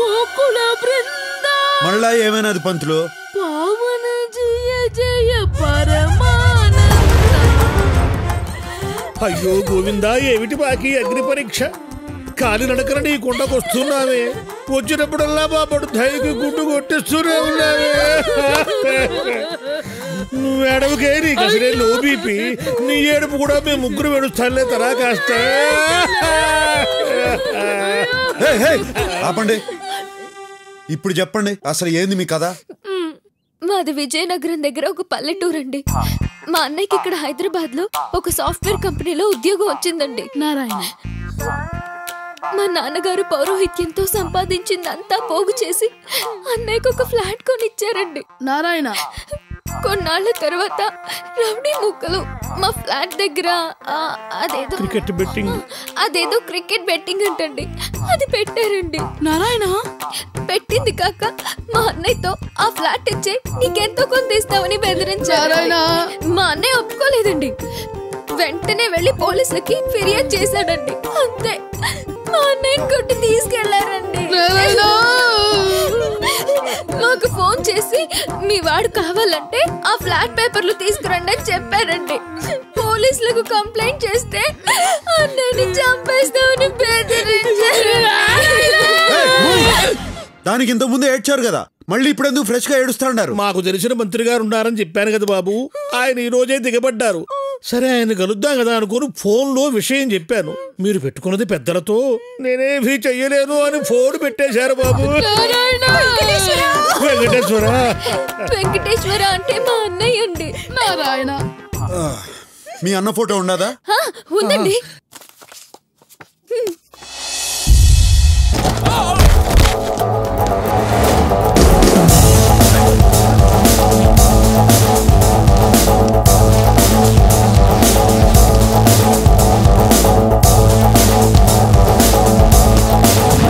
గోకుల బృంద మళ్ళా ఏమైనది పంతులు పావన జయ జయ పరమానంద అయ్యో గోవిందా ఏమిటి బాకి అగ్ని పరీక్ష కాలి నడకన నీ కొండకొస్తున్నావే వచ్చినప్పుడల్లా మా పడుతాయికి గుడ్డు కొట్టిస్తూనే ఉన్నావే నువ్వు ఏడవకే నీకు అసలే లో బీపీ నీ ఏడుపు కూడా మేము ముగ్గురు వెడుస్తానులే తరా కాస్త హే, హే, ఆపండి ఇప్పుడు చెప్పండి అసలు ఏంది మీ కథ మ్మ్. మాది విజయనగరం దగ్గర ఒక పల్లెటూరు అండి మా అన్నయ్యకి ఇక్కడ హైదరాబాద్ లో ఒక సాఫ్ట్వేర్ కంపెనీలో ఉద్యోగం వచ్చిందండి నారాయణ మా నాన్నగారు పౌరోహిత్యంతో సంపాదించిందంతా పోగు చేసి అన్నయ్యకు ఒక ఫ్లాట్ కొనిచ్చారండి నారాయణ కొన్నాళ్ళ తర్వాత రౌడీ ముక్కలు మా ఫ్లాట్ దగ్గర ఆ, అదేదో క్రికెట్ బెట్టింగ్ అదేదో క్రికెట్ బెట్టింగ్ అంటండి అది పెట్టారండి నారాయణ పెట్టింది కాక మా అన్నయ్యతో ఆ ఫ్లాట్ ఇచ్చే నీకెంతో కొంత ఇస్తామని బెదిరించారు నారాయణ. మా అన్నయ్య ఒప్పుకోలేదండి వెంటనే వెళ్లి పోలీసులకి ఫిర్యాదు చేశాడండి అంతే మా అన్నయ్యని కొట్టి తీసుకెళ్లారండి నారాయణ. మాకు ఫోన్ చేసి మీ వాడు కావాలంటే ఆ ఫ్లాట్ పేపర్లు తీసుకురండి అని చెప్పారండి పోలీసులకు కంప్లైంట్ చేస్తే అన్నయ్యని చంపేస్తామని బెదిరించారు దానికి ఇంత ముందు ఏడ్చారు కదా మళ్ళీ ఇప్పుడు ఎందుకు ఫ్రెష్ గా ఏడుస్తాడారు మాకు తెలిసిన మంత్రి గారు ఉన్నారని చెప్పాను కదా బాబు ఆయన ఈ రోజే దిగబడ్డారు సరే ఆయన కలుద్దాం కదా అనుకుని ఫోన్లో విషయం చెప్పాను మీరు పెట్టుకున్నది పెద్దలతో నేనేమీ చెయ్యలేను అని ఫోన్ పెట్టేశారు బాబు వెంకటేశ్వర వెంకటేశ్వర అంటే మా అన్నయ్య అండి నారాయణ మీ అన్న ఫోటో ఉండదా ఆ, ఉందండి